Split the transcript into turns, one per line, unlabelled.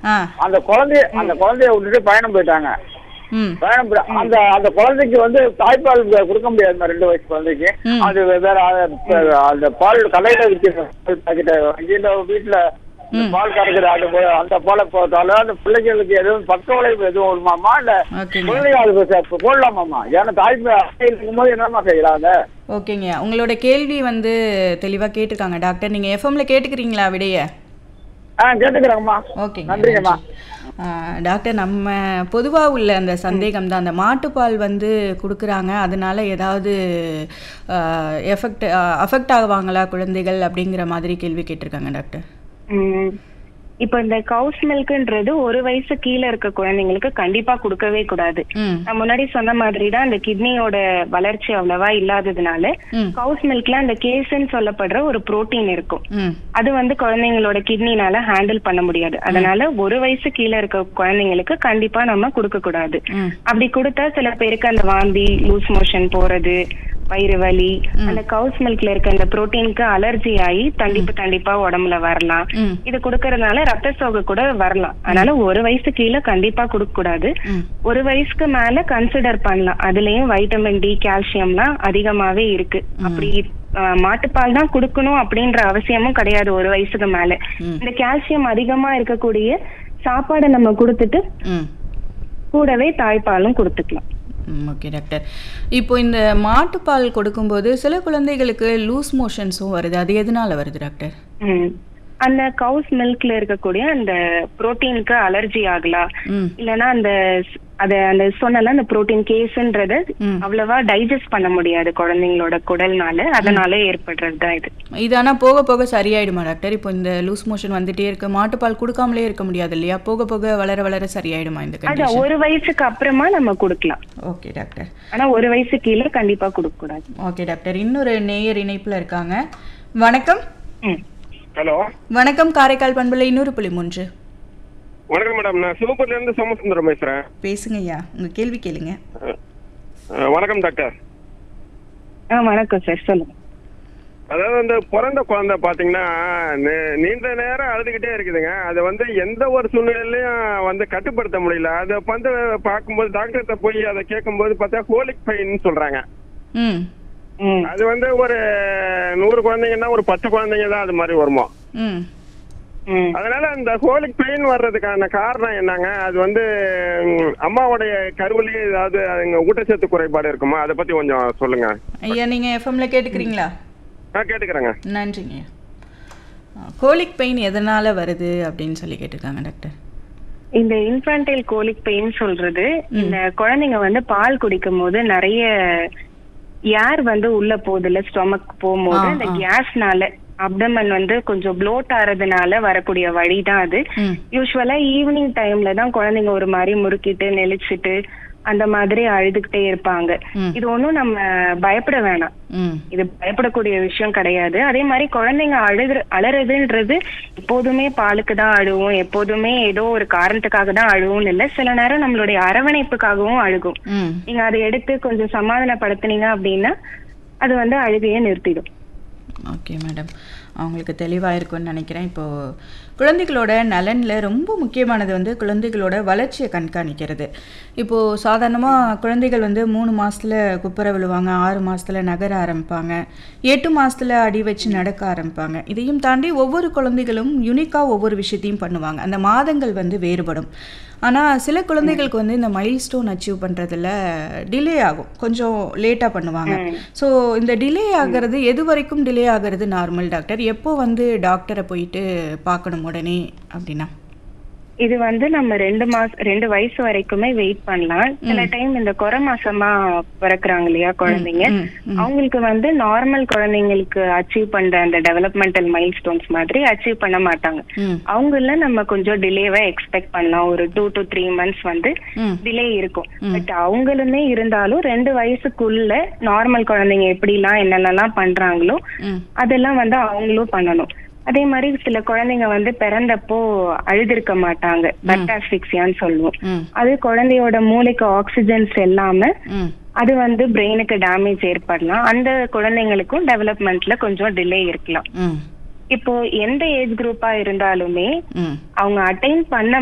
ஆ
அந்த குழந்தைய அந்த குழந்தைய விட்டுட்டு பயணம் போயிட்டாங்க
ம்
பயணம் போய்- அந்த அந்த குழந்தைக்கு வந்து தாய்ப்பால் கு- கொடுக்க முடியாதுமா ரெண்டு வயசு குழந்தைக்கு
ம்.
அது வேற அது- அந்த பால் கடையில விற்கிற பாக்கெட் வாங்கி இந்த வீட்டுல இந்த
ம்.
பால் கறக்குற அது போ- அந்த பாலை போட்டாலும் அந்த பிள்ளைங்களுக்கு எதுவும் பக்க விளைவு எதுவும் வருமாமா இல்ல
ஓகேங்க
குழந்தைங்க அது ச- போடலாமாம்மா ஏன்னா தாய்ப்பால் இருக்கும்போது என்னம்மா செய்யலாம் அதை
ஓகேங்க உங்களோட கேள்வி வந்து தெளிவாக கேட்டிருக்காங்க டாக்டர் நீங்கள் எஃப்எம்ல கேட்டுக்கிறீங்களா விடைய
ஆ கேட்டுக்கிறேங்கம்மா
ஓகேங்க
நன்றிங்கம்மா.
நன்றி. ஆ, டாக்டர் நம்ம பொதுவாக உள்ள அந்த சந்தேகம் தான் அந்த மாட்டுப்பால் வந்து கொடுக்குறாங்க அதனால ஏதாவது எஃபெக்ட் அஃபெக்ட் ஆகுவாங்களா குழந்தைகள் அப்படிங்கிற மாதிரி கேள்வி கேட்டிருக்காங்க டாக்டர்
ம். இப்போ இந்த கவுஸ் மில்க்ன்றது ஒரு வயசு கீழே இருக்க குழந்தைங்களுக்கு கண்டிப்பா கொடுக்கவே கூடாது
ம்
நான் முன்னாடி சொன்ன மாதிரி தான் இந்த கிட்னியோட வளர்ச்சி அவ்வளவா இல்லாததுனால
ம்
கவுஸ் மில்க்ல அந்த கேஸ்ன்னு சொல்லப்படுற ஒரு புரோட்டீன் இருக்கும்
ம்
அது வந்து குழந்தைங்களோட கிட்னினால ஹேண்டில் பண்ண முடியாது அதனால ஒரு வயசு கீழே இருக்க குழந்தைங்களுக்கு கண்டிப்பா நம்ம கொடுக்க கூடாது
ம்
அப்படி கொடுத்தா சில பேருக்கு அந்த வாந்தி லூஸ் மோஷன் போறது வயிறு வலி அந்த கவுஸ் மில்க்ல இருக்க அந்த புரோட்டீனுக்கு அலர்ஜி ஆகி தண்டிப்பு தண்டிப்பா உடம்புல வரலாம்
ம்
இது கொடுக்கறதுனால ரத்த சோகை கூட வரலாம் அதனால ஒரு வயசு கீழே கண்டிப்பா கொடுக்க கூடாது
ம்
ஒரு வயசுக்கு மேல கன்சிடர் பண்ணலாம் அதுலயும் வைட்டமின் டி கால்சியம்லாம் அதிகமாவே இருக்கு அப்படி ஆஹ், மாட்டுப்பால் தான் கொடுக்கணும் அப்படின்ற அவசியமும் கிடையாது ஒரு வயசுக்கு மேல
ம்.
இந்த கால்சியம் அதிகமா இருக்கக்கூடிய சாப்பாடை நம்ம கொடுத்துட்டு
ம்
கூடவே தாய்ப்பாலும் கொடுத்துக்கலாம்
ம், ஓகே டாக்டர் இப்போ இந்த மாட்டுப்பால் கொடுக்கும்போது சில குழந்தைகளுக்கு லூஸ் மோஷன்ஸும் வருது அது எதனால வருது டாக்டர்
ம். அந்த கவுஸ் மில்க்ல இருக்கக்கூடிய அந்த புரோட்டீனுக்கு அலர்ஜி ஆகலாம்
ம்
இல்லனா அந்த ஸ்- அத அந்த சொன்னல அந்த புரோட்டீன் கேஸ்ன்றது
ம்.
அவ்வளவா டைஜஸ்ட் பண்ண முடியாது குழந்தைங்களோட குடல்னால அதனால ஏற்படுறது தான் இது
இது ஆனால் போக போக சரியாயிடுமா டாக்டர் இப்போ இந்த லூஸ் மோஷன் வந்துட்டே இருக்கு மாட்டுப்பால் கொடுக்காமலே இருக்க முடியாது இல்லையா போக போக வளர வளர சரியாயிடுமா இந்த
அதான்
கண்டிஷன்
ஒரு வயசுக்கு அப்புறமா நம்ம கொடுக்கலாம்
ஓகே டாக்டர்
ஆனா ஒரு வயசு கீழே கண்டிப்பா கொடுக்க கூடாது
ஓகே டாக்டர் இன்னொரு நேயர் இணைப்புல இருக்காங்க வணக்கம்
ம்.
ஹலோ
வணக்கம் காரைக்கால் பண்புல இன்னொரு புள்ளி மூன்று
வணக்கம் மேடம் நான் சிவப்பூர்ல இருந்து சோமசுந்தரம் பேசுறேன்
பேசுங்க ஐயா உங்க கேள்வி கேளுங்க
அஹ், வணக்கம் டாக்டர்
ஆ வணக்கம் சார் சொல்லுங்க
அதாவது வந்து பிறந்த குழந்தை பாத்தீங்கன்னா நீ- நீண்ட நேரம் அழுதுகிட்டே இருக்குதுங்க அதை வந்து எந்த ஒரு சூழ்நிலையிலையும் வந்து கட்டுப்படுத்த முடியல அதை வந்து பார்க்கும்போது டாக்டர்கிட்ட போய் அதை கேட்கும்போது பார்த்தா ஹோலிக் பெயின் சொல்றாங்க
ம்
ம்
அது வந்து ஒரு நூறு குழந்தைங்கன்னா ஒரு பத்து குழந்தைங்க தான் அது மாதிரி வருமோ
ம்
ம்
அதனால அந்த ஹோலிக் பெயின் வர்றதுக்கான காரணம் என்னங்க அது வந்து ம், அம்மாவுடைய கருவிலேயே ஏதாவது அதுங்க ஊட்டச்சத்து குறைபாடு இருக்குமா அதை பத்தி கொஞ்சம் சொல்லுங்க
ஐயா நீங்க எஃப்எம்ல கேட்டுக்கிறீங்களா
நான் கேட்டுக்கிறேங்க
நன்றிங்க கோலிக் பெயின் எதனால வருது அப்படின்னு சொல்லி கேட்டிருக்காங்க டாக்டர்
இந்த இன்ஃபன்டைல் கோலிக் பெயின் சொல்றது இந்த குழந்தைங்க வந்து பால் குடிக்கும் போது நிறைய ஏர் வந்து உள்ள போகுதுல ஸ்டொமக் போகும்போது
ஆ,
அந்த
ஆ.
கேஸ்னால அப்டமன் வந்து கொஞ்சம் ப்ளோட் ஆறதுனால வரக்கூடிய வழி தான் அது
ம்
யூஸ்வலா ஈவினிங் டைம்ல தான் குழந்தைங்க ஒரு மாதிரி முறுக்கிட்டு நெளிச்சிட்டு அந்த மாதிரி அழுதுகிட்டே இருப்பாங்க
ம்.
இது ஒண்ணும் நம்ம பயப்பட வேணாம்
ம்
இது பயப்படக்கூடிய விஷயம் கிடையாது அதே மாதிரி குழந்தைங்க அழுது அலறதுன்றது எப்போதுமே பாலுக்கு தான் அழுவும் எப்போதுமே ஏதோ ஒரு காரணத்துக்காக தான் அழுவும் இல்ல சில நேரம் நம்மளுடைய அரவணைப்புக்காகவும் அழுகும்
ம்
நீங்க அதை எடுத்து கொஞ்சம் சமாதானப்படுத்துனீங்க அப்படின்னா அது வந்து அழுகையை நிறுத்திடும்
ஓகே மேடம் அவங்களுக்கு தெளிவாக இருக்கும்னு நினைக்கிறேன் இப்போது குழந்தைகளோட நலனில் ரொம்ப முக்கியமானது வந்து குழந்தைகளோட வளர்ச்சியை கண்காணிக்கிறது இப்போது சாதாரணமாக குழந்தைகள் வந்து மூணு மாதத்தில் குப்புற விழுவாங்க ஆறு மாதத்தில் நகர ஆரம்பிப்பாங்க எட்டு மாதத்தில் அடி வச்சு நடக்க ஆரம்பிப்பாங்க இதையும் தாண்டி ஒவ்வொரு குழந்தைகளும் யூனிக்காக ஒவ்வொரு விஷயத்தையும் பண்ணுவாங்க அந்த மாதங்கள் வந்து வேறுபடும் ஆனால் சில குழந்தைகளுக்கு வந்து இந்த மைல் ஸ்டோன் அச்சீவ் பண்ணுறதுல டிலே ஆகும் கொஞ்சம் லேட்டாக பண்ணுவாங்க ஸோ இந்த டிலே ஆகிறது எது வரைக்கும் டிலே ஆகிறது நார்மல் டாக்டர் எப்போ வந்து டாக்டரை போயிட்டு பார்க்கணும் உடனே அப்படின்னா
இது வந்து நம்ம ரெண்டு மாசம் ரெண்டு வயசு வரைக்குமே வெயிட் பண்ணலாம் சில டைம் இந்த குறை மாசமா பிறக்குறாங்க இல்லையா குழந்தைங்க
ம், ம்.
அவங்களுக்கு வந்து நார்மல் குழந்தைங்களுக்கு அச்சீவ் பண்ற அந்த டெவலப்மெண்டல் மைல் ஸ்டோன்ஸ் மாதிரி அச்சீவ் பண்ண மாட்டாங்க
ம்
அவங்கள நம்ம கொஞ்சம் டிலேவா எக்ஸ்பெக்ட் பண்ணலாம் ஒரு டூ டு த்ரீ மந்த்ஸ் வந்து
ம்
டிலே இருக்கும் பட் அவங்களுமே இருந்தாலும் ரெண்டு வயசுக்குள்ள நார்மல் குழந்தைங்க எப்படிலாம் என்னென்னலாம் பண்றாங்களோ
ம்
அதெல்லாம் வந்து அவங்களும் பண்ணணும் அதே மாதிரி சில குழந்தைங்க வந்து பிறந்தப்போ அழுதிருக்க மாட்டாங்க பட்டாஸ்பிக்சியான்னு சொல்லுவோம்
ம்
அது குழந்தையோட மூளைக்கு ஆக்சிஜன்ஸ் இல்லாம
ம்
அது வந்து பிரெயினுக்கு டேமேஜ் ஏற்படலாம் அந்த குழந்தைங்களுக்கும் டெவலப்மெண்ட்ல கொஞ்சம் டிலே இருக்கலாம்
ம்
இப்போ எந்த ஏஜ் குரூப்பா இருந்தாலுமே
ம்
அவங்க அட்டைன் பண்ண